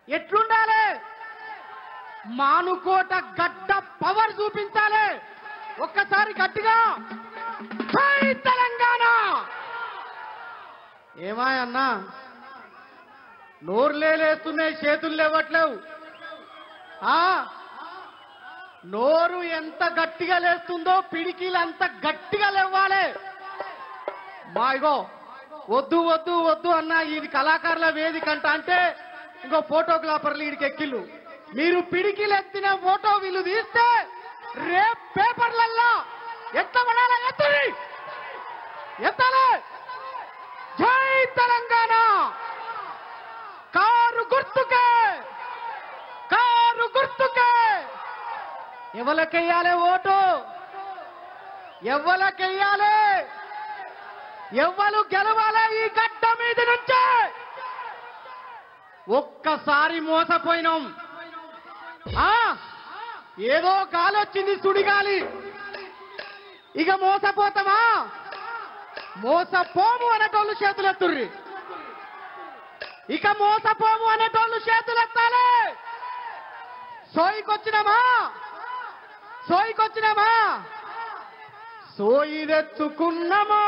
ఎట్లుండాలి మానుకోట గడ్డ పవర్ చూపించాలి ఒక్కసారి గట్టిగా జై తెలంగాణ ఏమాయన్నా నోరులే లేస్తున్నాయి చేతులు లేవట్లేవు ఆ నోరు ఎంత గట్టిగా లేస్తుందో పిడికిలు అంత గట్టిగా లేవాలి మా ఇగో వద్దు వద్దు వద్దు అన్న ఇది కళాకారుల వేదిక అంట అంటే ఇంకో ఫోటోగ్రాఫర్లు వీడికి ఎక్కిళ్ళు మీరు పిడికిలు ఎత్తిన ఫోటో వీళ్ళు తీస్తే రేపు పేపర్లల్లా ఎట్లా పడాలా ఎత్తుని ఎత్తాలే జై తెలంగాణ కారు గుర్తుకే కారు గుర్తుకే ఎవరికెయ్యాలి ఓటు ఎవరికెయ్యాలి ఎవ్వరు గెలవాలే ఈ గడ్డ మీద నుంచే ఒక్కసారి మోసపోయినాం ఆ ఏదో గాలి వచ్చింది సుడిగాలి ఇక మోసపోతామా మోసపోము అనేటోళ్ళు చేతులెత్తుర్రి ఇక మోసపోము అనేటోళ్ళు చేతులెత్తాలి సోయికొచ్చినామా సోయికొచ్చినామా సోయి తెచ్చుకున్నామో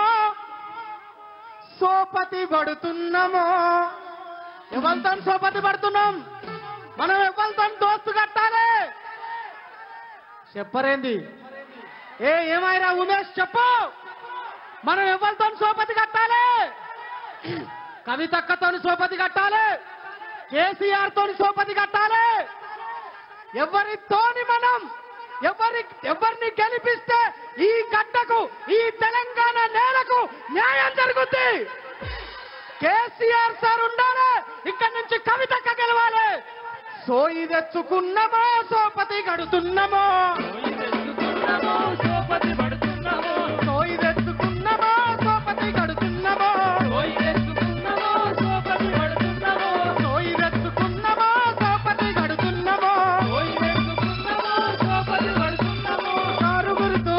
సోపతి పడుతున్నామో ఎవరితో సోపతి పడుతున్నాం మనం ఎవరితో దోస్తు కట్టాలి చెప్పరేంది ఏ ఏమైనా ఉమేష్ చెప్పు మనం ఎవరితో సోపతి కట్టాలి కవితక్కతో సోపతి కట్టాలి కేసీఆర్ తోని సోపతి కట్టాలి ఎవరితోని మనం ఎవరి ఎవరిని గెలిపిస్తే ఈ గడ్డకు ఈ తెలంగాణ నేలకు న్యాయం జరుగుద్ది కేసీఆర్ సార్ ఉండాలి ఇక్కడి నుంచి కవితక్క గెలవాలి సోయి తెచ్చుకున్నామో సోపతి గడుతున్నామో సోపతి పడుతున్నామో సోయి తెచ్చుకున్నామో సోపతి గడుతున్నామో పోయి తెచ్చుకున్నామో సోపతి పడుతున్నామో సోయి తెచ్చుకున్నామో సోపతి గడుతున్నామో పోయి తెచ్చుకున్నామో సోపతి పడుతున్నామో కారు గుర్తు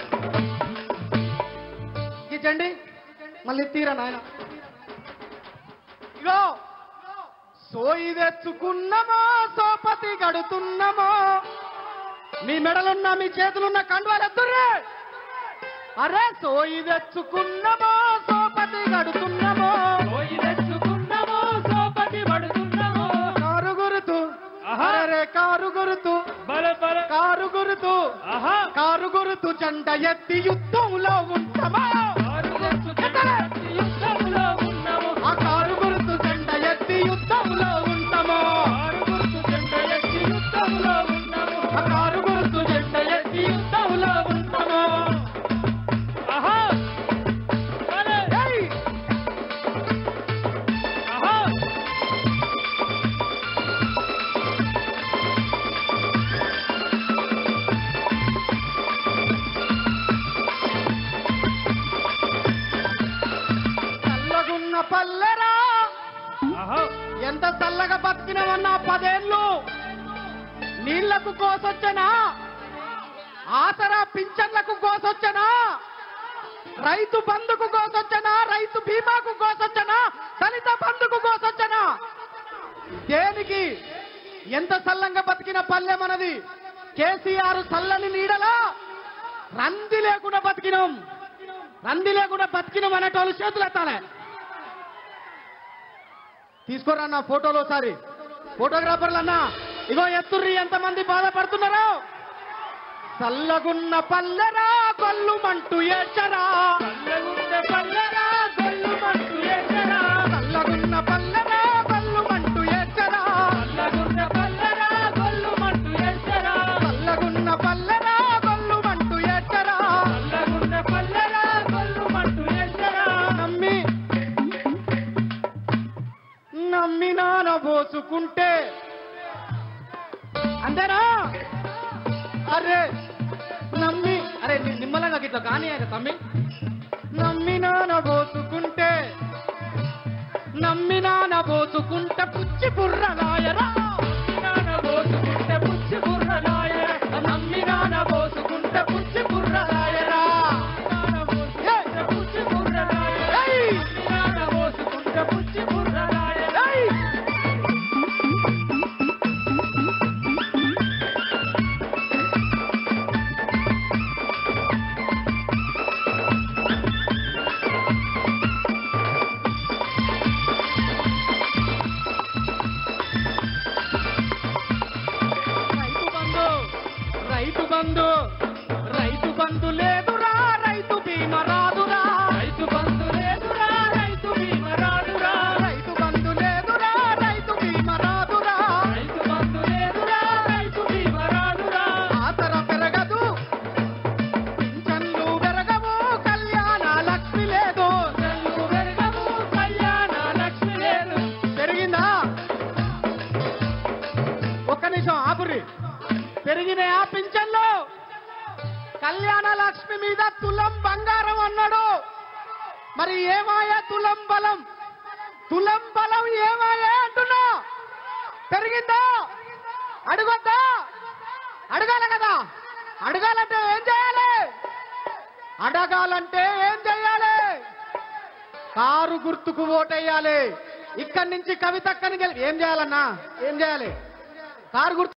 ఇచ్చండి మళ్ళీ తీరా నాయన ఇగో సోయి తెచ్చుకున్నామో సోపతి గడుతున్నామో మీ మెడలున్న మీ చేతులున్న కండువాలు ఎత్తుర్రే అరే సోయి తెచ్చుకున్నామో సోపతి గడుతున్నామో పోయి తెచ్చుకున్నామో సోపతి పడుతున్నామో కారు గురుతు ఆహా. అరే కారు గురుతు బల బల కారు గురుతు ఆహా కారు గురుతు జెండ ఎత్తి యుద్ధంలో ఉంటామా కారు తెచ్చుకున్న యుద్ధంలో ఉన్నాము ఆ కారు గుర్తు జెండ ఎత్తి యుద్ధంలో ఉంటామో కారు గుర్తు జెండ ఎత్తి యుద్ధంలో ఉన్నాము ఆ కారు గుర్తు జెండ ఎత్తి యుద్ధంలో ఉంటామో ఆహా బలే ఏయ్! ఆహా చల్లగున్న పల్లెరా ఆహా ఎంత చల్లగా బతికినవన్నా పదేళ్ళు నీళ్లకు కోసొచ్చనా ఆసరా పింఛన్లకు కోసొచ్చనా రైతు బంధుకు కోసొచ్చనా రైతు బీమాకు కోసొచ్చనా దళిత బంధుకు కోసొచ్చనా దేనికి ఎంత చల్లంగా బతికిన పల్లె మనది కేసీఆర్ చల్లని నీడలా రంది లేకుండా బతికినాం రంది లేకుండా బతికినాం అనేటోళ్ళు చేతులు ఎత్తాలే తీసుకోరా అన్న ఫోటోలు ఒకసారి ఫోటోగ్రాఫర్లు అన్నా ఇగో ఎత్తుర్రి ఎంతమంది బాధపడుతున్నారో చల్లగున్న పల్లెరా కొల్లుమంటూ ఏడ్చరా పల్లెగుండె పల్లెరా గొల్లుమంటూ ఏడ్చరా చల్లగున్న పల్లెరా కొల్లుమంటూ ఏడ్చరా పల్లెగుండె పల్లెరా గొల్లుమంటూ ఏడ్చరా చల్లగున్న పల్లెరా కొల్లుమంటూ ఏడ్చరా పల్లెగుండె పల్లెరా గొల్లుమంటూ ఏడ్చరా నమ్మి నమ్మి నానబోసుకుంటే అందరా అరే నమ్మి అరే ని- నిమ్మలంగా గిట్లా కానీ ఆయన తమ్మి నమ్మి నానబోసుకుంటే నమ్మి నానబోసుకుంటే పుచ్చి బుర్రలాయరా నానబోసుకుంటే పుచ్చి బుర్రలాయరా నమ్మి నానబోసుకుంటే పుచ్చి బుర్రలాయరా నానబోసుకుంటే పుచ్చి బుర్రలాయరా ఏయ్! నానబోసుకుంటే పుచ్చి బుర్రలాయరా ఏయ్! అడుగుర్రి పెరిగినాయా పింఛన్లు కళ్యాణ లక్ష్మి మీద తులం బంగారం అన్నాడు మరి ఏమాయా తులం బలం తులం బలం ఏమాయా అంటున్నా పెరిగిందా అడగొద్దా అడగాల కదా అడగాలంటే ఏం చేయాలి అడగాలంటే ఏం చేయాలి కారు గుర్తుకు ఓటేయాలి ఇక్కడి నుంచి కవితక్కని గెలి ఏం చేయాలన్నా ఏం చేయాలి కారు గుర్తు